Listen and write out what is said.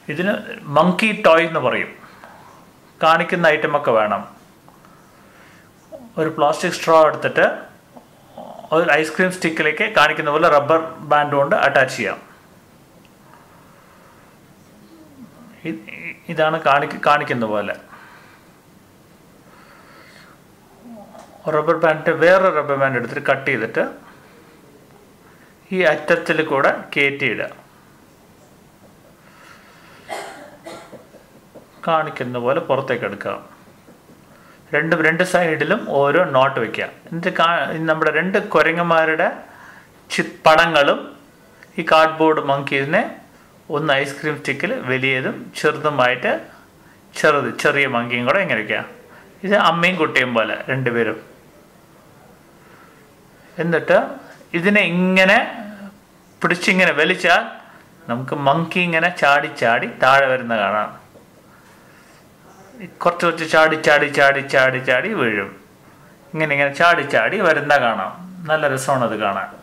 ഇതിന് monkey toy എന്ന് പറയും കാണിക്കുന്ന ഐറ്റമൊക്കെ വേണം ഒരു പ്ലാസ്റ്റിക് സ്ട്രോ എടുത്തിട്ട് ഒരു ഐസ്ക്രീം സ്റ്റിക്കിലേക്ക് കാണിക്കുന്ന പോലെ റബ്ബർ ബാൻഡ് കൊണ്ട് അറ്റാച്ച് ചെയ്യാം ഇ- ഇ- ഇതാണ് കാണിക്ക കാണിക്കുന്ന പോലെ റബ്ബർ ബാൻഡ് വേറെ റബ്ബർ ബാൻഡ് എടുത്തിട്ട് കട്ട് ചെയ്തിട്ട് ഈ അറ്റത്തിൽ കൂടെ കയറ്റിയിടുക കാണിക്കുന്ന പോലെ പുറത്തേക്ക് എടുക്കുക രണ്ട് രണ്ട് സൈഡിലും ഓരോ നോട്ട് വെക്കുക എന്നിട്ട് കാ നമ്മുടെ രണ്ട് കുരങ്ങന്മാരുടെ ചി പടങ്ങളും ഈ കാർഡ്ബോർഡ് മങ്കീസിനെ ഒന്ന് ഐസ്ക്രീം സ്റ്റിക്കിൽ വലിയതും ചെറുതുമായിട്ട് ചെറുത് ചെറിയ മങ്കിയും കൂടെ ഇങ്ങനെ വയ്ക്കുക ഇത് അമ്മയും കുട്ടിയും പോലെ രണ്ടുപേരും എന്നിട്ട് ഇതിനെ ഇങ്ങനെ പിടിച്ചിങ്ങനെ വലിച്ചാൽ നമുക്ക് മങ്കി ഇങ്ങനെ ചാടി ചാടി താഴെ വരുന്ന കാണാം കുറച്ച് കുറച്ച് ചാടി ചാടി ചാടി ചാടി ചാടി വീഴും ഇങ്ങനെ ഇങ്ങനെ ചാടി ചാടി വരുന്ന കാണാം നല്ല രസമാണ് അത് കാണാൻ